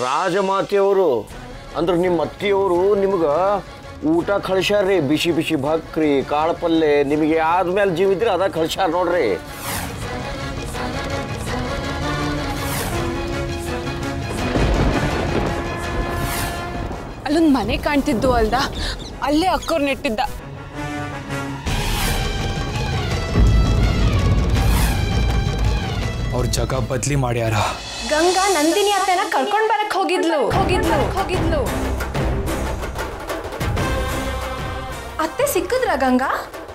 ರಾಜಮಾತೆಯವರು ಅಂದ್ರೆ ನಿಮ್ಮ ಅತ್ತಿಯವರು ನಿಮ್ಗೆ ಊಟ ಕಳ್ಸ್ಯಾರ್ರಿ ಬಿಸಿ ಬಿಸಿ ಭಕ್ರಿ ಕಾಳು ಪಲ್ಯ ನಿಮಗೆ ಆದ್ಮೇಲೆ ಜೀವ ಇದ್ರೆ ಅದ ಕಳ್ಸ್ಯಾರ ನೋಡ್ರಿ ಅಲ್ಲೊಂದು ಮನೆ ಕಾಣ್ತಿದ್ದು ಅಲ್ದ ಅಲ್ಲೇ ಅಕ್ಕೋರ್ ನೆಟ್ಟಿದ್ದ ಅವ್ರ ಜಾಗ ಬದ್ಲಿ ಮಾಡ್ಯಾರ ಗಂಗಾ ನಂದಿನಿ ಅತ್ತೆನ ಕರ್ಕೊಂಡ್ ಬರಕ್ ಹೋಗಿದ್ಲು ಹೋಗಿದ್ಲು ಹೋಗಿದ್ಲು ಅತ್ತೆ ಸಿಕ್ಕಿದ್ರ ಗಂಗಾ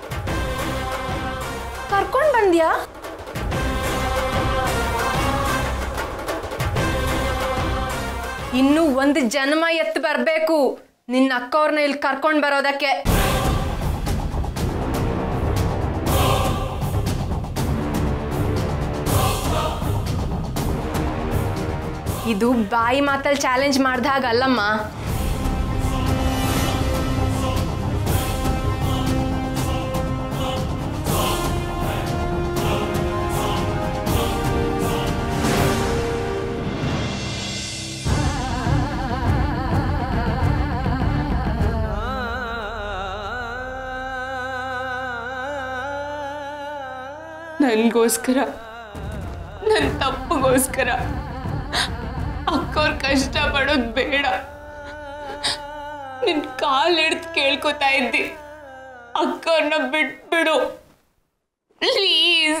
ಕರ್ಕೊಂಡ್ ಬಂದ್ಯಾ ಇನ್ನು ಒಂದು ಜನ್ಮ ಎತ್ತು ಬರ್ಬೇಕು ನಿನ್ನ ಅಕ್ಕವ್ರನ್ನ ಇಲ್ಲಿ ಕರ್ಕೊಂಡ್ ಬರೋದಕ್ಕೆ ಇದು ಬಾಯಿ ಮಾತಲ್ಲಿ ಚಾಲೆಂಜ್ ಮಾಡ್ದಾಗ ಅಲ್ಲಮ್ಮ ನನಗೋಸ್ಕರ ನನ್ನ ತಪ್ಪಿಗೋಸ್ಕರ ಅಕ್ಕವ್ರ ಕಷ್ಟ ಪಡೋದು ಬೇಡ ನಿನ್ ಕಾಲ್ ಹಿಡ್ದು ಕೇಳ್ಕೊತಾ ಇದ್ದಿ ಅಕ್ಕವ್ರನ್ನ ಬಿಟ್ಬಿಡು ಪ್ಲೀಸ್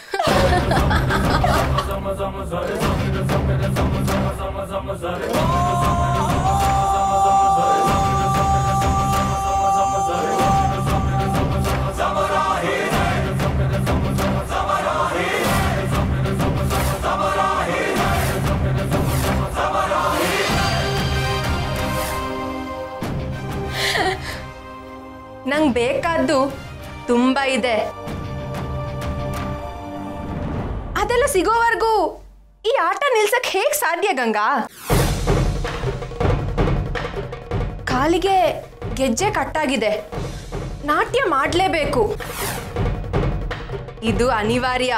ನಂಗೆ ಬೇಕಾದ್ದು ತುಂಬ ಇದೆ ಅದೆಲ್ಲ ಸಿಗೋವರೆಗೂ ಈ ಆಟ ನಿಲ್ಸಕ್ ಹೇಗ್ ಸಾಧ್ಯ ಗಂಗಾ ಕಾಲಿಗೆ ಗೆಜ್ಜೆ ಕಟ್ಟಾಗಿದೆ ನಾಟ್ಯ ಮಾಡಲೇಬೇಕು ಇದು ಅನಿವಾರ್ಯ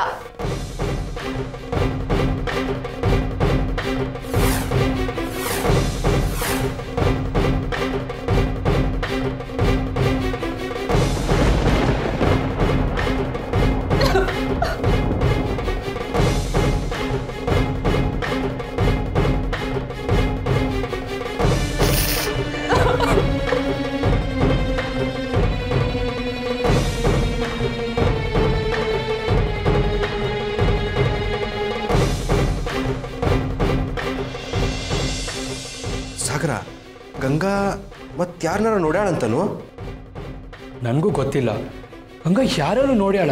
ಸಾಗರ ಗಂಗಾ ಮತ್ತಾರನಾರ ನೋಡ್ಯಾಳಂತನು ನನಗೂ ಗೊತ್ತಿಲ್ಲ ಹಂಗ ಯಾರು ನೋಡ್ಯಾಳ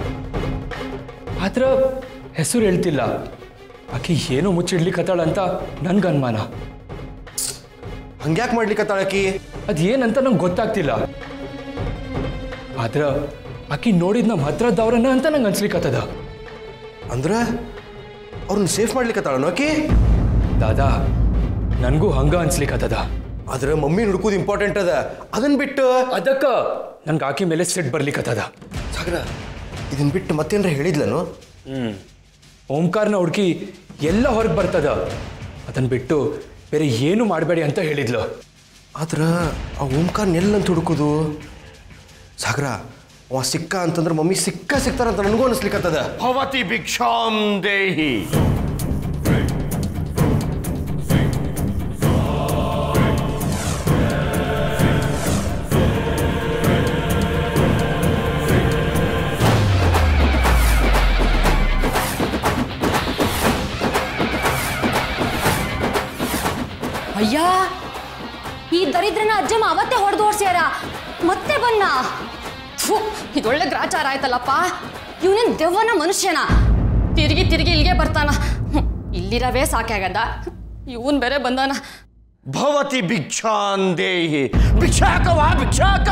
ಆದ್ರ ಹೆಸರು ಹೇಳ್ತಿಲ್ಲ ಆಕಿ ಏನೋ ಮುಚ್ಚಿಡ್ಲಿಕ್ಕತ್ತಾಳ ಅಂತ ನನ್ಗೆ ಅನುಮಾನ ಹಂಗ್ಯಾಕೆ ಮಾಡ್ಲಿಕ್ಕತ್ತಾಳಕಿ ಅದು ಏನಂತ ನಂಗೆ ಗೊತ್ತಾಗ್ತಿಲ್ಲ ಆದ್ರ ಆಕಿ ನೋಡಿದ್ ನಮ್ಮ ಹತ್ರದವ್ರನ್ನ ಅಂತ ನಂಗೆ ಅನ್ಸ್ಲಿಕ್ಕತ್ತದ ಅಂದ್ರ ಅವ್ರನ್ನ ಸೇಫ್ ಮಾಡ್ಲಿಕ್ಕತ್ತಾಳನು ಆಕಿ ದಾದಾ ನನಗೂ ಹಂಗ ಅನ್ಸ್ಲಿಕ್ಕತ್ತದ ಆದ್ರೆ ಮಮ್ಮಿ ಹುಡ್ಕೋದು ಇಂಪಾರ್ಟೆಂಟ್ ಅದ ಅದನ್ನ ಬಿಟ್ಟು ಅದಕ್ಕ ನನ್ಗೆ ಆಕಿ ಮೇಲೆ ಸಿಟ್ ಬರ್ಲಿಕ್ಕತ್ತದ ಸಾಗರ ಇದನ್ನ ಬಿಟ್ಟು ಮತ್ತೇನ್ರ ಹೇಳಿದ್ಲನು ಓಂಕಾರ್ನ ಹುಡುಕಿ ಎಲ್ಲ ಹೊರಗೆ ಬರ್ತದ ಅದನ್ನ ಬಿಟ್ಟು ಬೇರೆ ಏನು ಮಾಡಬೇಡಿ ಅಂತ ಹೇಳಿದ್ಲು ಆದ್ರ ಆ ಓಂಕಾರ್ ಎಲ್ಲಂತ ಹುಡುಕೋದು ಸಾಗರ ಅವ ಸಿಕ್ಕ ಅಂತಂದ್ರೆ ಮಮ್ಮಿ ಸಿಕ್ಕ ಸಿಗ್ತಾರಂತ ನನಗೂ ಅನಿಸ್ಲಿಕ್ಕತ್ತದ ಭವತಿ ಭಿಕ್ಷಾಂ ದೇಹಿ ಅಯ್ಯ ಈ ದರಿದ್ರನ ಅಜ್ಜಮ್ಮ ಅವತ್ತೇ ಹೊಡೆದು ಓಡ್ಸ್ಯಾರ ಮತ್ತೆ ಬನ್ನ ಥು, ಇದೊಳ್ಳೆ ಗ್ರಾಚಾರ ಆಯ್ತಲ್ಲಪ್ಪ ಇವನೇನ್ ದೆವ್ವನ ಮನುಷ್ಯನ ತಿರುಗಿ ತಿರುಗಿ ಇಲ್ಲಿಗೆ ಬರ್ತಾನ ಹ್ಮ್, ಇಲ್ಲಿರವೇ ಸಾಕಾಗದ ಇವನ್ ಬೇರೆ ಬಂದಾನ ಭವತಿ ಭಿಕ್ಷಾಂ ದೇಹಿ ಭಿಕ್ಷಾಕವಾ ಭಿಕ್ಷಾಕ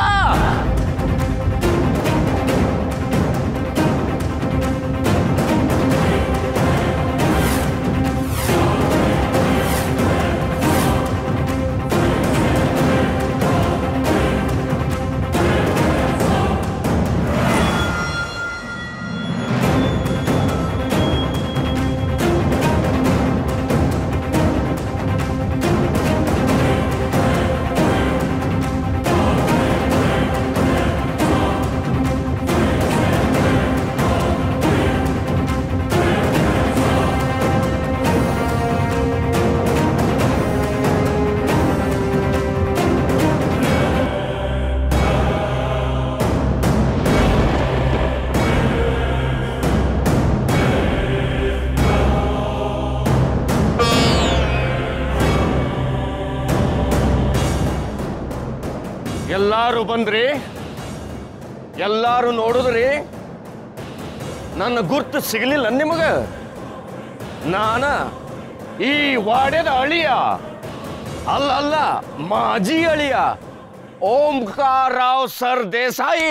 ಎಲ್ಲಾರು ಬಂದ್ರಿ ಎಲ್ಲಾರು ನೋಡಿದ್ರಿ ನನ್ನ ಗುರ್ತು ಸಿಗಲಿಲ್ಲ ನಿಮಗ ನಾನ ಈ ವಾಡ್ಯದ ಅಳಿಯ ಅಲ್ಲ ಅಲ್ಲ ಮಾಜಿ ಅಳಿಯ ಓಂಕಾರ ರಾವ್ ಸರ್ ದೇಸಾಯಿ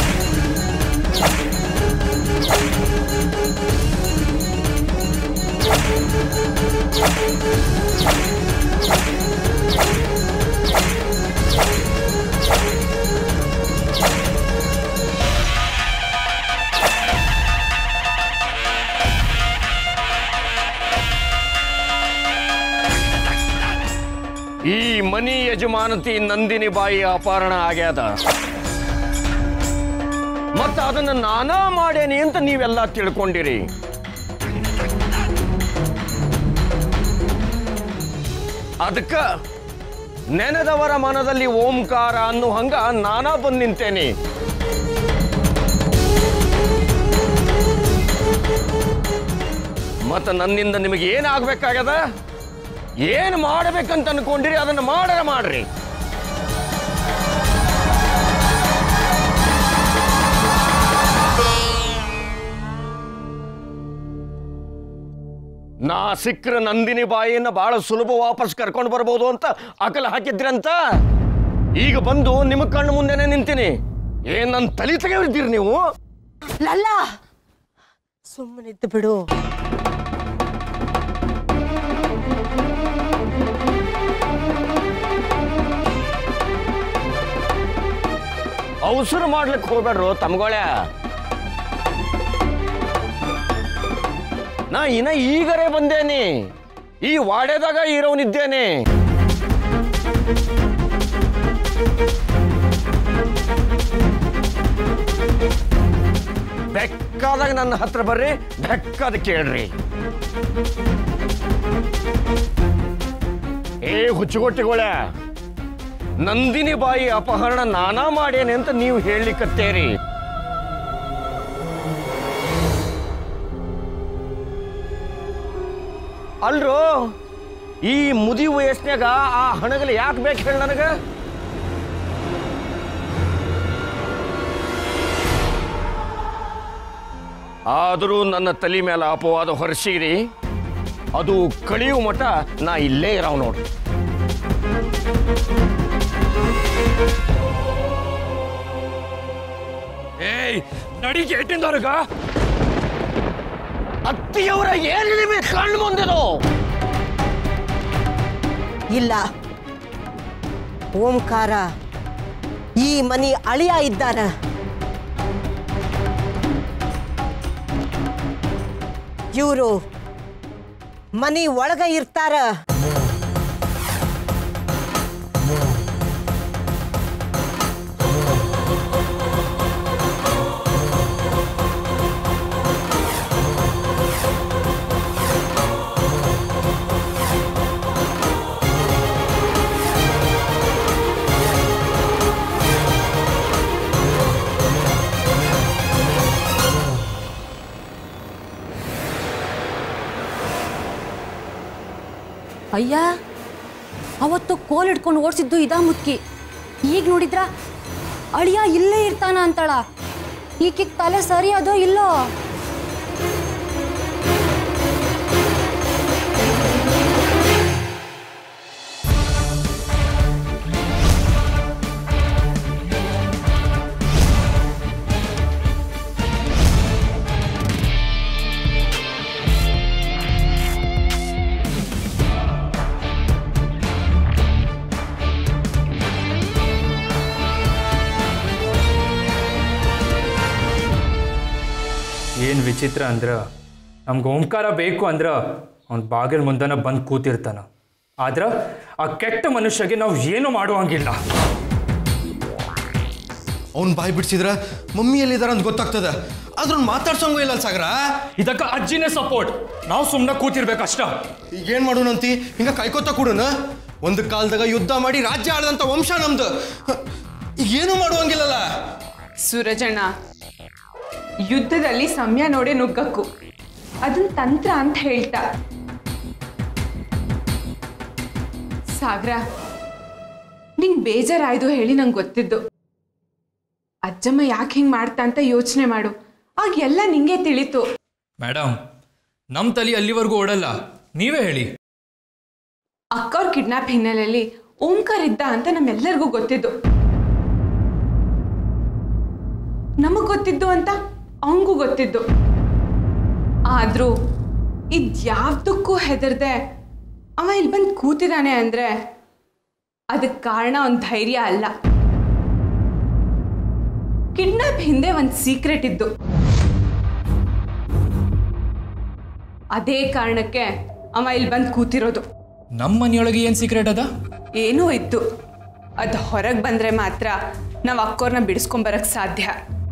ಈ ಮನಿ ಯಜಮಾನತಿ ನಂದಿನಿ ಬಾಯಿ ಅಪಹರಣ ಆಗ್ಯಾದ ಮತ್ತ ಅದನ್ನ ನಾನಾ ಮಾಡೇನಿ ಅಂತ ನೀವೆಲ್ಲ ತಿಳ್ಕೊಂಡಿರಿ ಅದಕ್ಕ ನೆನೆದವರ ಮನದಲ್ಲಿ ಓಂಕಾರ ಅನ್ನೋ ಹಂಗ ನಾನಾ ಬಂದ್ ನಿಂತೇನಿ ಮತ್ತ ನನ್ನಿಂದ ನಿಮಗೆ ಏನಾಗ್ಬೇಕಾಗ್ಯದ ಏನ್ ಮಾಡ್ಬೇಕಂತ ಅನ್ಕೊಂಡಿರಿ ಅದನ್ನ ಮಾಡರ ಮಾಡ್ರಿ ನಾ ಸಿಕ್ಕ್ರ ನಂದಿನಿ ಬಾಯಿಯನ್ನ ಬಹಳ ಸುಲಭ ವಾಪಸ್ ಕರ್ಕೊಂಡು ಬರ್ಬೋದು ಅಂತ ಅಕಲ ಹಾಕಿದ್ರಂತ ಈಗ ಬಂದು ನಿಮ್ಮ ಕಣ್ಣು ಮುಂದೆನೆ ನಿಂತೀನಿ ಏನ್ ನನ್ನ ತಲೆ ತೆಗೆದಿದ್ದೀರಿ ನೀವು ಲಲ್ಲ ಸುಮ್ಮನಿದ್ದು ಬಿಡು ಅವಸರ ಮಾಡ್ಲಿಕ್ಕೆ ಹೋಗ್ಬೇಡ್ರು ತಮ್ಗೊಳೆ ನಾ ಇನ್ನ ಈಗರೇ ಬಂದೇನಿ ಈ ವಾಡ್ಯದಾಗ ಇರೋನಿದ್ದೇನೆ ಬೆಕ್ಕಾದಾಗ ನನ್ನ ಹತ್ರ ಬರ್ರಿ ಬೆಕ್ಕಾದ ಕೇಳ್ರಿ ಏ ಹುಚ್ಚುಗೊಟ್ಟಿಗೊಳೆ ನಂದಿನಿ ಬಾಯಿ ಅಪಹರಣ ನಾನಾ ಮಾಡೇನೆ ಅಂತ ನೀವು ಹೇಳಲಿಕ್ಕತ್ತೇರಿ ಅಲ್ರೋ ಈ ಮುದಿ ವಯಸ್ಸಿನಾಗ ಆ ಹಣಗಲ್ ಯಾಕೆ ಬೇಕು ಹೇಳಿ ನನಗ ಆದರೂ ನನ್ನ ತಲೆ ಮೇಲೆ ಅಪವಾದ ಹೊರಸಿರಿ ಅದು ಕಳಿಯುವ ಮಠ ನಾ ಇಲ್ಲೇ ಇರಾವ್ ನೋಡ್ರಿ ಏಯ್ ನಡಿ ಗೇಟಿಂದ ಹೊರಗ ಅತ್ತಿಯವರ ಏನು ನಿಮಗೆ ಕಣ್ಣು ಮುಂದಿದು ಇಲ್ಲ ಓಂಕಾರ ಈ ಮನಿ ಅಳಿಯ ಇದ್ದಾನ ಇವರು ಮನಿ ಒಳಗ ಇರ್ತಾರ ಅಯ್ಯ ಅವತ್ತು ಕೋಲ್ ಹಿಡ್ಕೊಂಡು ಓಡಿಸಿದ್ದು ಇದಾ ಮುತ್ಕಿ ಈಗ ನೋಡಿದ್ರ ಅಳಿಯ ಇಲ್ಲೇ ಇರ್ತಾನ ಅಂತಾಳ ಈಕಿಗ್ ತಲೆ ಸರಿ ಅದೋ ಇಲ್ಲೋ ಏನು ವಿಚಿತ್ರ ಅಂದ್ರ ನಮ್ಗೆ ಓಂಕಾರ ಬೇಕು ಅಂದ್ರ ಅವ್ನ ಬಾಗಿಲ ಮುಂದನ ಬಂದು ಕೂತಿರ್ತಾನ ಆದ್ರ ಆ ಕೆಟ್ಟ ಮನುಷ್ಯಗೆ ನಾವು ಏನು ಮಾಡುವಂಗಿಲ್ಲ ಅವ್ನ್ ಬಾಯಿ ಬಿಡ್ಸಿದ್ರ ಮಮ್ಮಿ ಎಲ್ಲಿದಾರ ಅಂತ ಗೊತ್ತಾಗ್ತದ ಆದ್ರ ಮಾತಾಡ್ಸಂಗೂ ಇಲ್ಲ ಸಾಗರ ಇದಕ್ಕ ಅಜ್ಜಿನೇ ಸಪೋರ್ಟ್ ನಾವು ಸುಮ್ಮನೆ ಕೂತಿರ್ಬೇಕಷ್ಟ ಈಗ ಏನ್ ಮಾಡೋಣಂತಿ ಹಿಂಗ ಕಾಯ್ಕೋತ ಕೂಡನ ಒಂದು ಕಾಲದಾಗ ಯುದ್ಧ ಮಾಡಿ ರಾಜ್ಯ ಆಳದಂತ ವಂಶ ನಮ್ದು ಈಗ ಏನು ಮಾಡುವಂಗಿಲ್ಲಲ್ಲ ಸೂರಜಣ್ಣ ಯುದ್ಧದಲ್ಲಿ ಸಮಯ ನೋಡೆ ನುಗ್ಗಕ್ಕು ಅದನ್ನ ತಂತ್ರ ಅಂತ ಹೇಳ್ತಾ ಸಾಗರ ನಿಂಗ್ ಬೇಜಾರಾಯ್ದು ಹೇಳಿ ನಂಗೆ ಗೊತ್ತಿದ್ದು ಅಜ್ಜಮ್ಮ ಯಾಕೆ ಹಿಂಗೆ ಮಾಡ್ತಾ ಅಂತ ಯೋಚನೆ ಮಾಡು ಆಗ ಎಲ್ಲ ನಿಂಗೆ ತಿಳಿತು ಮೇಡಮ್ ನಮ್ಮ ತಲೆ ಅಲ್ಲಿವರೆಗೂ ಓಡಲ್ಲ ನೀವೇ ಹೇಳಿ ಅಕ್ಕವ್ರ ಕಿಡ್ನಾಪ್ ಹಿನ್ನೆಲೆಯಲ್ಲಿ ಓಂಕಾರ ಇದ್ದ ಅಂತ ನಮ್ಮೆಲ್ಲರಿಗೂ ಗೊತ್ತಿದ್ದು ನಮಗ್ ಗೊತ್ತಿದ್ದು ಅಂತ ಅವಂಗೂ ಗೊತ್ತಿದ್ದು ಆದ್ರೂ ಇದ್ಯಾವ್ದಕ್ಕೂ ಹೆದರ್ದೆ ಅವ ಇಲ್ಲಿ ಬಂದು ಕೂತಿದ್ದಾನೆ ಅಂದ್ರೆ ಅದಕ್ಕೆ ಕಾರಣ ಒಂದು ಧೈರ್ಯ ಅಲ್ಲ ಕಿಡ್ನಾಪ್ ಹಿಂದೆ ಒಂದು ಸೀಕ್ರೆಟ್ ಇದ್ದು ಅದೇ ಕಾರಣಕ್ಕೆ ಅವ ಇಲ್ಲಿ ಬಂದು ಕೂತಿರೋದು ನಮ್ಮ ಮನೆಯೊಳಗೆ ಏನು ಸೀಕ್ರೆಟ್ ಅದ ಏನೂ ಇತ್ತು ಅದು ಹೊರಗೆ ಬಂದರೆ ಮಾತ್ರ ನಾವು ಅಕ್ಕೋರ್ನ ಬಿಡಿಸ್ಕೊಂಬರಕ್ಕೆ ಸಾಧ್ಯ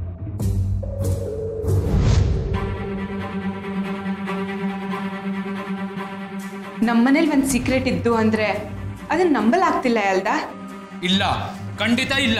ನಮ್ಮನೇಲಿ ಒಂದು ಸೀಕ್ರೆಟ್ ಇದ್ದು ಅಂದರೆ ಅದನ್ನ ನಂಬಲಾಗ್ತಿಲ್ಲ ಅಲ್ದಾ ಇಲ್ಲ ಖಂಡಿತ ಇಲ್ಲ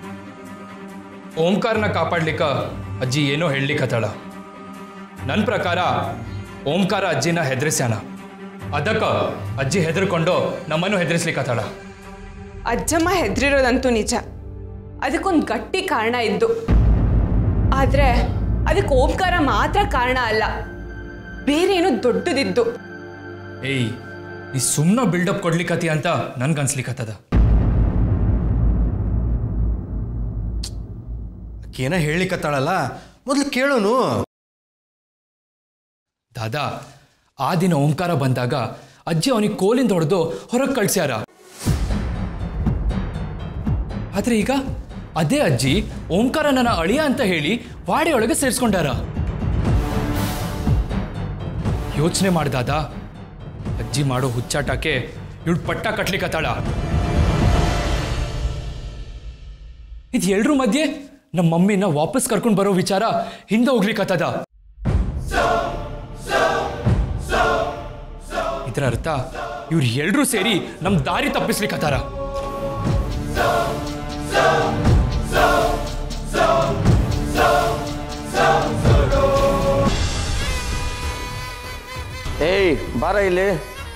ಓಂಕಾರನ ಕಾಪಾಡ್ಲಿಕ್ಕ ಅಜ್ಜಿ ಏನೋ ಹೇಳಲಿಕ್ಕತ್ತಾಳ ನನ್ನ ಪ್ರಕಾರ ಓಂಕಾರ ಅಜ್ಜಿನ ಹೆದರಿಸ್ಯಾನ ಅದಕ್ಕೆ ಅಜ್ಜಿ ಹೆದರ್ಕೊಂಡು ನಮ್ಮನ್ನು ಹೆದರಿಸ್ಲಿಕ್ಕತ್ತಾಳ ಅಜ್ಜಮ್ಮ ಹೆದರಿರೋದಂತೂ ನಿಜ ಅದಕ್ಕೊಂದು ಗಟ್ಟಿ ಕಾರಣ ಇದ್ದು ಆದರೆ ಅದಕ್ಕೆ ಓಂಕಾರ ಮಾತ್ರ ಕಾರಣ ಅಲ್ಲ ಬೇರೆ ಏನೋ ದೊಡ್ಡದಿದ್ದು ಏಯ್ ನೀ ಸುಮ್ಮನೆ ಬಿಲ್ಡಪ್ ಕೊಡ್ಲಿಕ್ಕತಿ ಅಂತ ನನ್ಗನ್ಸ್ಲಿಕ್ಕತ್ತದ ಏನ ಹೇಳಿಕತ್ತಾಳಲ್ಲ ಮೊದಲು ಕೇಳೋನು ದಾದಾ ಆ ದಿನ ಓಂಕಾರ ಬಂದಾಗ ಅಜ್ಜಿ ಅವನಿಗೆ ಕೋಲಿಂದ ಹೊಡೆದು ಹೊರಗೆ ಕಳ್ಸ್ಯಾರ ಆದ್ರೆ ಈಗ ಅದೇ ಅಜ್ಜಿ ಓಂಕಾರ ನನ್ನ ಅಳಿಯ ಅಂತ ಹೇಳಿ ವಾಡೆಯೊಳಗೆ ಸೇರಿಸ್ಕೊಂಡಾರ ಯೋಚನೆ ಮಾಡ್ದಾದ ಅಜ್ಜಿ ಮಾಡೋ ಹುಚ್ಚಾಟಕ್ಕೆ ಇವಳು ಪಟ್ಟ ಕಟ್ಲಿಕ್ಕತ್ತಾಳ ಇದು ಎಲ್ರ ಮಧ್ಯೆ ನಮ್ಮ ಮಮ್ಮಿನ ವಾಪಸ್ ಕರ್ಕೊಂಡು ಬರೋ ವಿಚಾರ ಹಿಂದೆ ಹೋಗ್ಲಿಕ್ಕತ್ತದ ಇದರ ಅರ್ಥ ಇವ್ರು ಎಲ್ರೂ ಸೇರಿ ನಮ್ ದಾರಿ ತಪ್ಪಿಸ್ಲಿಕ್ಕತ್ತಾರ ಏಯ್ ಬಾರ ಇಲ್ಲಿ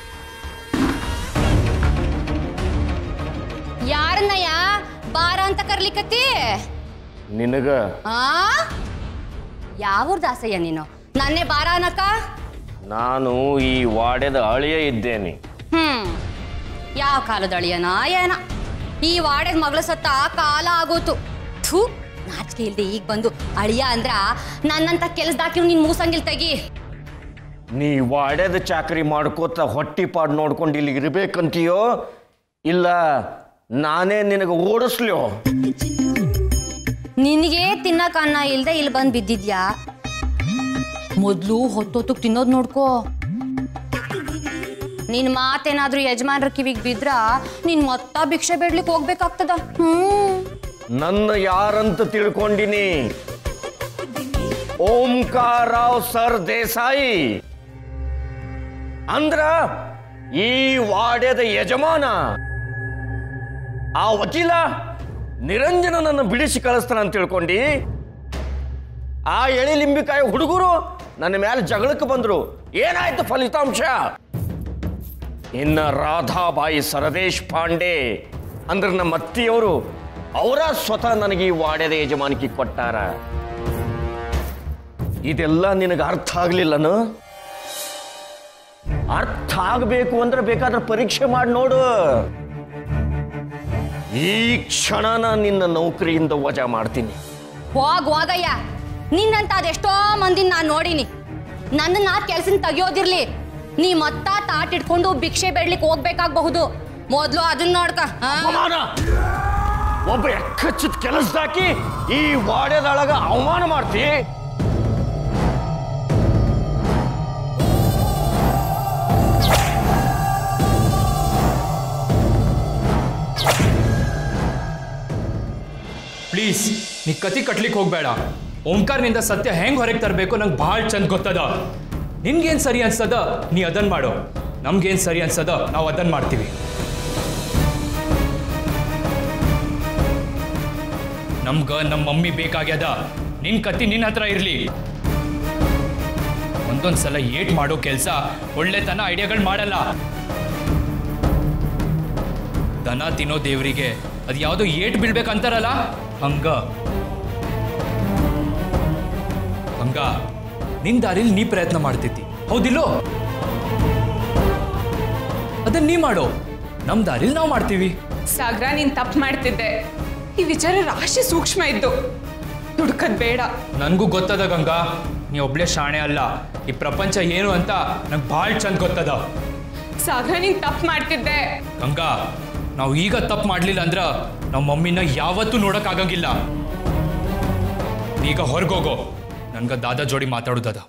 ಯಾರನ್ನಯ್ಯ ಬಾರ ಅಂತ ಕರ್ಲಿಕತ್ತಿ ನಿನಗ ಆ ಯಾವ ದಾಸಯ್ಯ ನೀನು ನನ್ನೇ ಬಾರ ಅನ್ನಕ ನಾನು ಈ ವಾಡ್ಯದ ಅಳಿಯ ಇದ್ದೇನೆ ಹ್ಮ್ ಯಾವ ಕಾಲದ ಅಳಿಯನ ಏನ ಈ ವಾಡೆದ ಮಗಳು ಸತ್ತ ಕಾಲ ಆಗೋತು ಥೂ ನಾಚಿಕೆ ಇಲ್ದೆ ಈಗ ಬಂದು ಅಳಿಯ ಅಂದ್ರ ನನ್ನಂತ ಕೆಲ್ಸದಾಕಿ ನಿನ್ ಮೂಸಂಗಿಲ್ ತೆಗಿ ನೀ ವಾಡ್ಯದ ಚಾಕರಿ ಮಾಡ್ಕೋತ ಹೊಟ್ಟಿ ಪಾಡ್ ನೋಡ್ಕೊಂಡು ಇಲ್ಲಿ ಇರ್ಬೇಕಂತೀಯೋ ಇಲ್ಲ ನಾನೇ ನಿನಗೆ ಓಡಿಸ್ಲ್ಯೋ ನಿನಗೆ ತಿನ್ನಕ ಅನ್ನ ಇಲ್ದೆ ಇಲ್ಲಿ ಬಂದ್ ಬಿದ್ದಿದ್ಯಾ ಮೊದ್ಲು ಹೊತ್ತೊತ್ತಕ್ ತಿನ್ನೋದ್ ನೋಡ್ಕೋ ನಿನ್ ಮಾತೇನಾದ್ರೂ ಯಜಮಾನ್ರ ಕಿವಿಗ್ ಬಿದ್ರ ನೀನ್ ಮತ್ತ ಭಿಕ್ಷೆ ಬೇಡ್ಲಿಕ್ ಹೋಗ್ಬೇಕಾಗ್ತದ ಹ್ಮ್ ನನ್ನ ಯಾರಂತ ತಿಳ್ಕೊಂಡಿನಿ ಓಂಕಾರ ರಾವ್ ಸರ್ ದೇಸಾಯಿ ಅಂದ್ರ ಈ ವಾಡ್ಯದ ಯಜಮಾನ ಆ ವಕೀಲ ನಿರಂಜನನನ್ನು ಬಿಡಿಸಿ ಕಳಿಸ್ತಾನ ಅಂತ ತಿಳ್ಕೊಂಡಿ ಆ ಎಳಿ ಲಿಂಬಿಕಾಯಿ ಹುಡುಗರು ನನ್ನ ಮೇಲೆ ಜಗಳಕ್ಕೆ ಬಂದ್ರು ಏನಾಯ್ತು ಫಲಿತಾಂಶ ಇನ್ನ ರಾಧಾಬಾಯಿ ಸರದೇಶ್ ಪಾಂಡೆ ಅಂದ್ರೆ ನಮ್ಮ ಅತ್ತಿಯವರು ಅವರ ಸ್ವತಃ ನನಗೆ ಈ ವಾಡ್ಯದ ಯಜಮಾನಿಕೆ ಕೊಟ್ಟಾರ ಇದೆಲ್ಲ ನಿನಗೆ ಅರ್ಥ ಆಗ್ಲಿಲ್ಲನು ಅರ್ಥ ಆಗಬೇಕು ಅಂದ್ರೆ ಬೇಕಾದ್ರೆ ಪರೀಕ್ಷೆ ಮಾಡಿ ನೋಡು ಈ ಕ್ಷಣನ ನಿನ್ನ ನೌಕರಿಯಿಂದ ವಜಾ ಮಾಡ್ತೀನಿ ಹೋಗ್ ಹೋಗಯ್ಯ ನಿನ್ನಂತ ಅದೆಷ್ಟೋ ಮಂದಿನ ನಾನ್ ನೋಡಿನಿ ನನ್ನ ಕೆಲ್ಸನ್ ತೆಗಿಯೋದಿರ್ಲಿ ನೀ ಮತ್ತ ತಾಟ್ ಇಟ್ಕೊಂಡು ಭಿಕ್ಷೆ ಬೇಡ್ಲಿಕ್ ಹೋಗ್ಬೇಕಾಗಬಹುದು ಮೊದ್ಲು ಅದನ್ನ ನೋಡ್ಕ ಆ? ಅವಮಾನ ಒಬ್ಬ ಎಕ್ಕಚ್ಚಿದ ಕೆಲಸದಾಕಿ ಈ ವಾಡ್ಯದೊಳಗ ಅವಮಾನ ಮಾಡ್ತಿ ಪ್ಲೀಸ್ ನೀ ಕತಿ ಕಟ್ಲಿಕ್ಕೆ ಹೋಗ್ಬೇಡ ಓಂಕಾರ್ನಿಂದ ಸತ್ಯ ಹೆಂಗ್ ಹೊರಗೆ ತರಬೇಕು ನಂಗೆ ಭಾಳ ಚಂದ ಗೊತ್ತದ ನಿನ್ಗೇನ್ ಸರಿ ಅನ್ಸ್ತದ ನೀ ಅದನ್ ಮಾಡು ನಮ್ಗೇನ್ ಸರಿ ಅನ್ಸ್ತದ ನಾವು ಅದನ್ ಮಾಡ್ತೀವಿ ನಮ್ಗ ನಮ್ಮ ಮಮ್ಮಿ ಬೇಕಾಗ್ಯದ ನಿನ್ ಕತ್ತಿ ನಿನ್ನ ಹತ್ರ ಇರ್ಲಿ ಒಂದೊಂದ್ ಸಲ ಏಟ್ ಮಾಡೋ ಕೆಲ್ಸ ಒಳ್ಳೆತನ ಐಡಿಯಾಗಳು ಮಾಡಲ್ಲ ದನ ತಿನ್ನೋ ದೇವರಿಗೆ ಅದು ಯಾವುದೋ ಏಟ್ ಬೀಳ್ಬೇಕಂತಾರಲ್ಲ ಹಂಗ ಗಂಗಾ ನಿನ್ ದಾರಿಲಿ ನೀ ಪ್ರಯತ್ನ ಮಾಡ್ತಿದ್ದಿ ಹೌದಿಲ್ಲೋ ಅದನ್ನ ನೀ ಮಾಡೋ ನಮ್ ದಾರಿಲಿ ನಾವು ಮಾಡ್ತೀವಿ ಸಾಗರ ನೀನ್ ತಪ್ಪು ಮಾಡ್ತಿದ್ದೆ ಈ ವಿಚಾರ ರಾಶಿ ಸೂಕ್ಷ್ಮ ಇದ್ದು ದುಡ್ಕದ್ ಬೇಡ ನನಗೂ ಗೊತ್ತದ ಗಂಗಾ ನೀ ಒಬ್ಳೆ ಶಾಣೆ ಅಲ್ಲ ಈ ಪ್ರಪಂಚ ಏನು ಅಂತ ನಂಗೆ ಭಾಳ ಚಂದ ಗೊತ್ತದ ಸಾಗರ ನೀನ್ ತಪ್ಪು ಮಾಡ್ತಿದ್ದೆ ಗಂಗಾ ನಾವು ಈಗ ತಪ್ಪು ಮಾಡ್ಲಿಲ್ಲ ಅಂದ್ರ ನಮ್ಮ ಮಮ್ಮಿನ ಯಾವತ್ತೂ ನೋಡಕ್ ಆಗಂಗಿಲ್ಲ ನೀಗ ಹೊರಗೋಗೋ ನನ್ಗ ದಾದಾ ಜೋಡಿ ಮಾತಾಡೋದದ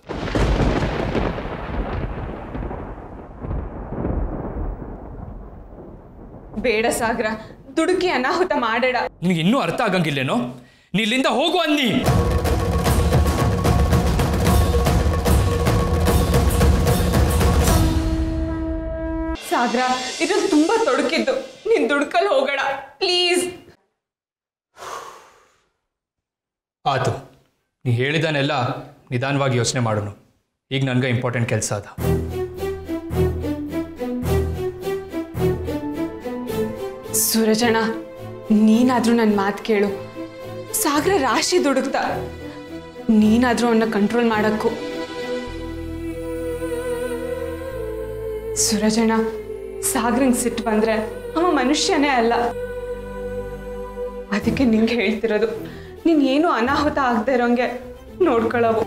ಬೇಡ ಸಾಗರ ದುಡುಕಿ ಅನಾಹುತ ಮಾಡಬೇಡ ನಿನಗೆ ಇನ್ನೂ ಅರ್ಥ ಆಗಂಗಿಲ್ಲೇನೋ ನೀ ಇಲ್ಲಿಂದ ಹೋಗು ಅನ್ನಿ ಸಾಗರ ಇದ್ರಲ್ಲಿ ತುಂಬಾ ತೊಡಕಿದ್ದು ನೀನ್ ದುಡ್ಕಲ್ ಹೋಗೋಣ ಪ್ಲೀಸ್ ಆತು ನೀ ಹೇಳಿದಾನೆಲ್ಲ ನಿಧಾನವಾಗಿ ಯೋಚನೆ ಮಾಡೋಣ ಈಗ ನನ್ಗೆ ಇಂಪಾರ್ಟೆಂಟ್ ಕೆಲಸ ಅದ ಸೂರಜಣ್ಣ ನೀನಾದ್ರೂ ನನ್ನ ಮಾತು ಕೇಳು ಸಾಗರ ರಾಶಿ ದುಡುಕ್ತ ನೀನಾದ್ರೂ ಅವನ್ನ ಕಂಟ್ರೋಲ್ ಮಾಡಕ್ಕು ಸೂರಜಣ್ಣ ಸಾಗರಂಗ್ ಸಿಟ್ಟು ಬಂದ್ರೆ ಅವ ಮನುಷ್ಯನೇ ಅಲ್ಲ ಅದಕ್ಕೆ ನಿಂಗೆ ಹೇಳ್ತಿರೋದು ನೀನ್ ಏನು ಅನಾಹುತ ಆಗದೆ ಇರೋಂಗೆ ನೋಡ್ಕೊಳ್ಳವು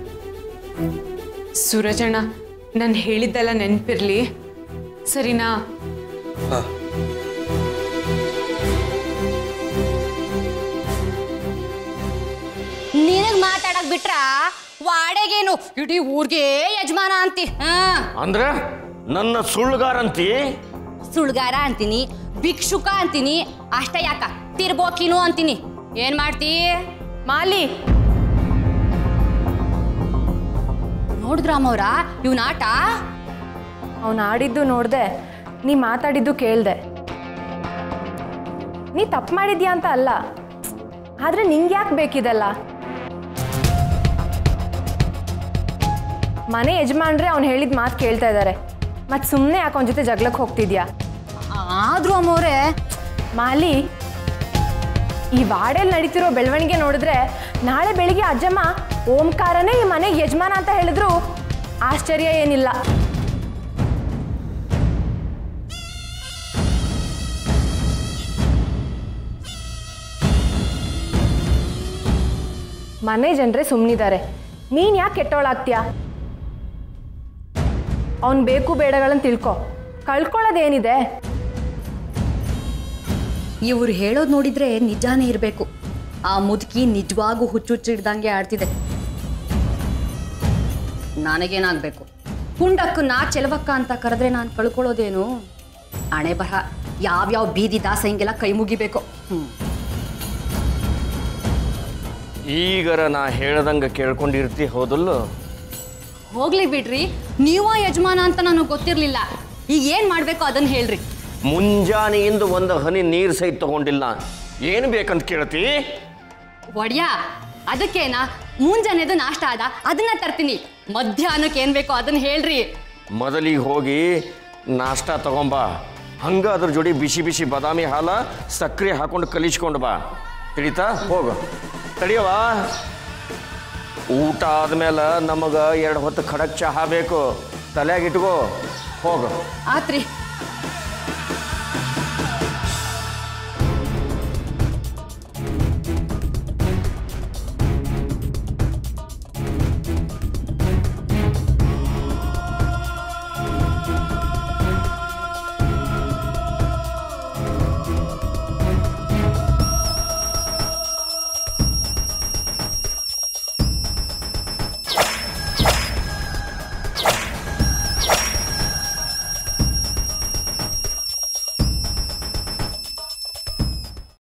ಸೂರಜಣ್ಣ ನಾನು ಹೇಳಿದ್ದೆಲ್ಲ ನೆನಪಿರ್ಲಿ ಸರಿನಾ ನಿನಗ್ ಮಾತಾಡಕ್ ಬಿಟ್ರ ವಾಡೆಗೇನು ಇಡೀ ಊರ್ಗೆ ಯಜಮಾನ ಅಂತಿ ಹಾ ಅಂದ್ರೆ ನನ್ನ ಸುಳ್ಳುಗಾರಂತಿ ಸುಳ್ಗಾರ ಅಂತೀನಿ ಭಿಕ್ಷುಕ ಅಂತೀನಿ ಅಷ್ಟ ಯಾಕ ತಿರ್ಬೋಕಿನು ಅಂತೀನಿ ಏನ್ ಮಾಡ್ತಿ ಮಾಲಿ ನೋಡಿದ್ರಾಮವ್ರ ಇವ್ನ ಆಟ ಅವ್ನು ಆಡಿದ್ದು ನೋಡ್ದೆ ನೀ ಮಾತಾಡಿದ್ದು ಕೇಳ್ದೆ ನೀ ತಪ್ಪು ಮಾಡಿದ್ಯಾ ಅಂತ ಅಲ್ಲ ಆದ್ರೆ ನಿಂಗೆ ಯಾಕೆ ಬೇಕಿದಲ್ಲ ಮನೆ ಯಜಮಾನ್ರೆ ಅವ್ನು ಹೇಳಿದ ಮಾತು ಕೇಳ್ತಾ ಇದ್ದಾರೆ ಮತ್ತೆ ಸುಮ್ಮನೆ ಯಾಕೆ ಅವನ ಜೊತೆ ಜಗಳಕ್ಕೆ ಹೋಗ್ತಿದ್ಯಾ ಆದ್ರೂ ಅಮ್ಮವ್ರೆ ಮಾಲಿ ಈ ವಾಡೆಯಲ್ಲಿ ನಡೀತಿರೋ ಬೆಳವಣಿಗೆ ನೋಡಿದ್ರೆ ನಾಳೆ ಬೆಳಿಗ್ಗೆ ಅಜ್ಜಮ್ಮ ಓಂಕಾರನೇ ಈ ಮನೆಗೆ ಯಜಮಾನ ಅಂತ ಹೇಳಿದ್ರು ಆಶ್ಚರ್ಯ ಏನಿಲ್ಲ ಮನೆ ಜನರೇ ಸುಮ್ಮನಿದ್ದಾರೆ ನೀನು ಯಾಕೆ ಕೆಟ್ಟವಳಾಗ್ತೀಯಾ ಅವ್ನು ಬೇಕು ಬೇಡಗಳನ್ನು ತಿಳ್ಕೊ ಕಳ್ಕೊಳ್ಳೋದೇನಿದೆ ಇವ್ರು ಹೇಳೋದು ನೋಡಿದ್ರೆ ನಿಜಾನೇ ಇರಬೇಕು ಆ ಮುದುಕಿ ನಿಜವಾಗೂ ಹುಚ್ಚುಚ್ಚಿಡ್ದಂಗೆ ಆಡ್ತಿದೆ ನನಗೇನಾಗಬೇಕು ಹುಂಡಕ್ಕ ನಾ ಚೆಲವಕ್ಕ ಅಂತ ಕರೆದ್ರೆ ನಾನು ಕಳ್ಕೊಳ್ಳೋದೇನು ಹಣೆ ಬರಹ ಯಾವ್ಯಾವ ಬೀದಿ ದಾಸ ಹಿಂಗೆಲ್ಲ ಕೈ ಮುಗಿಬೇಕು ಹ್ಞೂ ಈಗರ ನಾ ಹೇಳ್ದಂಗೆ ಕೇಳ್ಕೊಂಡಿರ್ತಿ ಹೌದಲ್ಲೋ ಹೋಗ್ಲಿ ಬಿಡ್ರಿ ನೀವ ಯಜಮಾನ ಅಂತ ನನಗೆ ಗೊತ್ತಿರಲಿಲ್ಲ ಈಗ ಏನು ಮಾಡಬೇಕು ಅದನ್ನು ಹೇಳ್ರಿ ಮುಂಜಾನೆಯಿಂದ ಒಂದು ಹನಿ ನೀರು ಸಹಿತ ತಗೊಂಡಿಲ್ಲ ಏನು ಬೇಕಂತ ಕೇಳ್ತಿ ಒಡ್ಯಾ ಅದಕ್ಕೇನಾ ಮುಂಜಾನೆದು ನಾಷ್ಟ ಅದ ಅದನ್ನ ತರ್ತೀನಿ ಮಧ್ಯಾಹ್ನಕ್ಕೆ ಏನ್ ಬೇಕೋ ಅದನ್ನ ಹೇಳ್ರಿ ಮೊದಲಿಗೆ ಹೋಗಿ ನಾಷ್ಟ ತಗೊಂಬ ಹಂಗ ಅದ್ರ ಜೋಡಿ ಬಿಸಿ ಬಿಸಿ ಬಾದಾಮಿ ಹಾಲ ಸಕ್ಕರೆ ಹಾಕೊಂಡು ಕಲಿಸ್ಕೊಂಡು ಬಾ ತಿಳಿತಾ ಹೋಗು ತಡಿಯವ ಊಟ ಆದ್ಮೇಲೆ ನಮಗೆ ಎರಡು ಹೊತ್ತು ಖಡಕ್ ಚಹಾ ಬೇಕು ತಲೆಯಾಗ ಇಟ್ಕೋ ಹೋಗು ಆತ್ರಿ